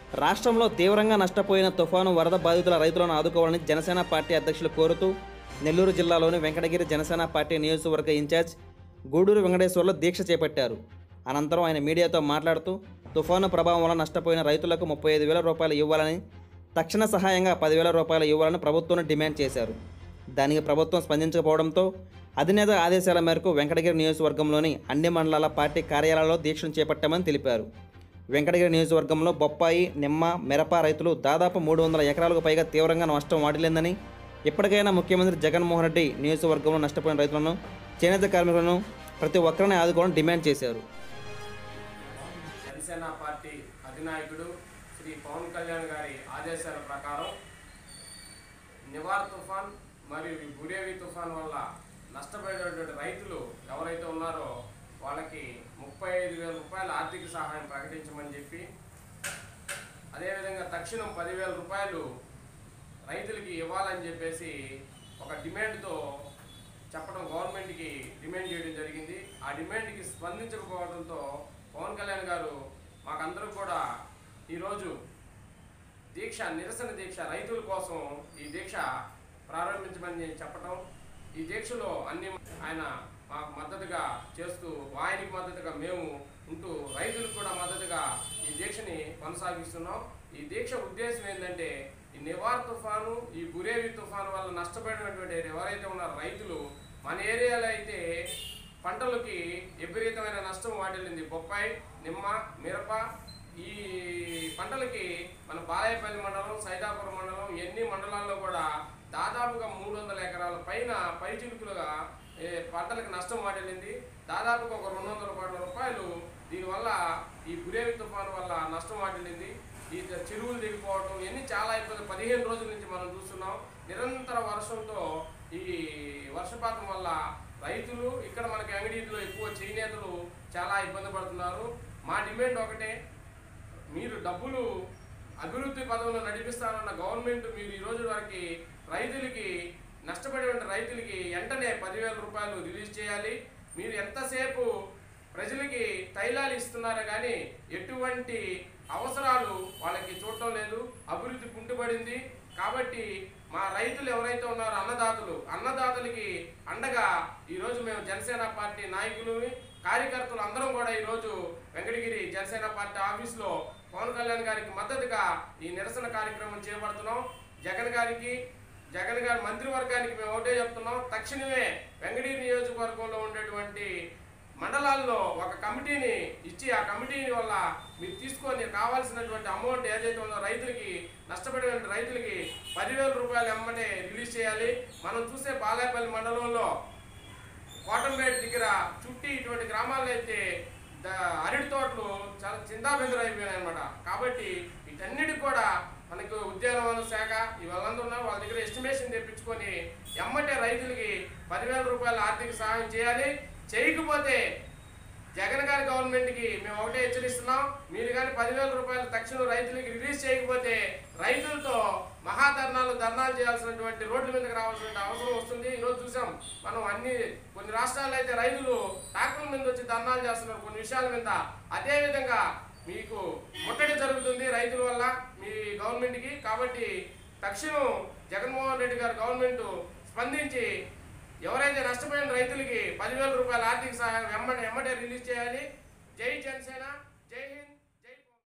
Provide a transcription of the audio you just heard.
రాష్ట్రంలో తీవ్రంగా నష్టపోయిన తుఫాను వరద బాధితుల రైతులను ఆదుకోవాలని జనసేన పార్టీ అధ్యక్షులు కోరుతూ నెల్లూరు జిల్లాలోని వెంకటగిరి జనసేన పార్టీ నియోజకవర్గ ఇన్ఛార్జ్ గూడూరు వెంకటేశ్వర్లు దీక్ష చేపట్టారు అనంతరం ఆయన మీడియాతో మాట్లాడుతూ తుఫాను ప్రభావం వల్ల నష్టపోయిన రైతులకు ముప్పై ఐదు వేల రూపాయలు ఇవ్వాలని తక్షణ సహాయంగా పదివేల రూపాయలు ఇవ్వాలని ప్రభుత్వం డిమాండ్ చేశారు దానికి ప్రభుత్వం స్పందించకపోవడంతో అధినేత ఆదేశాల మేరకు వెంకటగిరి నియోజకవర్గంలోని అన్ని మండలాల పార్టీ కార్యాలయాల్లో దీక్షను చేపట్టామని తెలిపారు వెంకటగిరి నియోజకవర్గంలో బొప్పాయి నిమ్మ మిరప రైతులు దాదాపు మూడు వందల ఎకరాలకు పైగా తీవ్రంగా నష్టం వాటిల్లిందని ఇప్పటికైనా ముఖ్యమంత్రి జగన్మోహన్ రెడ్డి నియోజకవర్గంలో నష్టపోయిన రైతులను చేనేత కార్మికులను ప్రతి ఒక్కరిని ఆదుకోవాలని డిమాండ్ చేశారు జనసేన పార్టీ అధినాయకుడు శ్రీ పవన్ కళ్యాణ్ గారి ఆదేశాల ప్రకారం నివార్ తుఫాన్ మరియు ఈ బురేవి తుఫాన్ వల్ల నష్టపోయినటువంటి రైతులు ఎవరైతే ఉన్నారో వాళ్ళకి ముప్పై ఐదు వేల రూపాయల ఆర్థిక సహాయం ప్రకటించమని చెప్పి అదేవిధంగా తక్షణం పదివేల రూపాయలు రైతులకి ఇవ్వాలని చెప్పేసి ఒక డిమాండ్తో చెప్పడం గవర్నమెంట్కి డిమాండ్ చేయడం జరిగింది ఆ డిమాండ్కి స్పందించకపోవడంతో పవన్ కళ్యాణ్ గారు మాకందరూ కూడా ఈరోజు దీక్ష నిరసన దీక్ష రైతుల కోసం ఈ దీక్ష ప్రారంభించమని చెప్పటం ఈ దీక్షలో అన్ని ఆయన మాకు మద్దతుగా చేస్తూ ఆయనకి మద్దతుగా మేము ఉంటూ రైతులకు కూడా మద్దతుగా ఈ దీక్షని కొనసాగిస్తున్నాం ఈ దీక్ష ఉద్దేశం ఏంటంటే ఈ నివార్ తుఫాను ఈ బురేవి తుఫాను వల్ల నష్టపోయినటువంటి ఎవరైతే ఉన్నారో రైతులు మన ఏరియాలో అయితే పంటలకి విపరీతమైన నష్టం వాటిల్లింది బొప్పాయి నిమ్మ మిరప ఈ పంటలకి మన బాలాయపల్లి మండలం సైదాపురం మండలం ఎన్ని మండలాల్లో కూడా దాదాపుగా మూడు వందల ఎకరాల పైన పైచిలుకులుగా ఏ, పంటలకు నష్టం వాటిల్లింది దాదాపుగా ఒక రెండు వందల కోట్ల రూపాయలు దీనివల్ల ఈ గురేవి తుఫాను వల్ల నష్టం వాటిల్లింది ఈ చెరువులు దిగిపోవడం ఇవన్నీ చాలా ఇబ్బంది పదిహేను రోజుల నుంచి మనం చూస్తున్నాం నిరంతర వర్షంతో ఈ వర్షపాతం వల్ల రైతులు ఇక్కడ మనకి అంగడీలో ఎక్కువ చేనేతలు చాలా ఇబ్బంది పడుతున్నారు మా డిమాండ్ ఒకటే మీరు డబ్బులు అభివృద్ధి పదంలో నడిపిస్తానన్న గవర్నమెంట్ మీరు ఈ రోజు వరకు రైతులకి నష్టపడిన రైతులకి వెంటనే పదివేల రూపాయలు రిలీజ్ చేయాలి మీరు ఎంతసేపు ప్రజలకి తైలాలు ఇస్తున్నారే కానీ ఎటువంటి అవసరాలు వాళ్ళకి చూడటం లేదు అభివృద్ధి కుంటుపడింది కాబట్టి మా రైతులు ఎవరైతే ఉన్నారో అన్నదాతలు అన్నదాతలకి అండగా ఈరోజు మేము జనసేన పార్టీ నాయకులు కార్యకర్తలు అందరం కూడా ఈరోజు వెంకటగిరి జనసేన పార్టీ ఆఫీస్లో పవన్ కళ్యాణ్ గారికి మద్దతుగా ఈ నిరసన కార్యక్రమం చేపడుతున్నాం జగన్ గారికి జగన్ గారి మంత్రివర్గానికి మేము ఒకటే చెప్తున్నాం తక్షణమే వెంకటగిరి నియోజకవర్గంలో ఉండేటువంటి మండలాల్లో ఒక కమిటీని ఇచ్చి ఆ కమిటీ వల్ల మీరు తీసుకొని కావాల్సినటువంటి అమౌంట్ ఏదైతే ఉందో రైతులకి నష్టపడిన రైతులకి పదివేల రూపాయలు ఎమ్మటే రిలీజ్ చేయాలి మనం చూసే బాలాయపల్లి మండలంలో కోటంపేట దగ్గర చుట్టి ఇటువంటి గ్రామాల్లో అయితే ద- అరటి తోటలు చాలా చిందాబెందులు అయిపోయాయి అనమాట కాబట్టి వీటన్నిటికి కూడా మనకు ఉద్యానవన శాఖ ఇవాళందరూ ఉన్నారు వాళ్ళ దగ్గర ఎస్టిమేషన్ తెప్పించుకొని ఎమ్మటే రైతులకి పదివేల రూపాయల ఆర్థిక సహాయం చేయాలి చేయకపోతే జగన్ గారి గవర్నమెంట్కి మేము ఒకటే హెచ్చరిస్తున్నాం మీరు కానీ పదివేల రూపాయలు తక్షణం రైతులకి రిలీజ్ చేయకపోతే రైతులతో మహాధర్నాలు ధర్నాలు చేయాల్సినటువంటి రోడ్ల మీదకి రావాల్సిన అవసరం వస్తుంది ఈరోజు చూసాం మనం అన్ని కొన్ని రాష్ట్రాల్లో అయితే రైతులు ట్రాక్టర్ల మీద వచ్చి ధర్నాలు చేస్తున్నారు కొన్ని విషయాల మీద అదే విధంగా మీకు ముట్టడి జరుగుతుంది రైతుల వల్ల మీ గవర్నమెంట్కి కాబట్టి తక్షణం జగన్మోహన్ రెడ్డి గారి గవర్నమెంట్ స్పందించి ఎవరైతే నష్టపోయిన రైతులకి పదివేల రూపాయల ఆర్థిక సహాయం ఎమ్మటే ఎమ్మటే రిలీజ్ చేయాలి జై జనసేన జై హింద్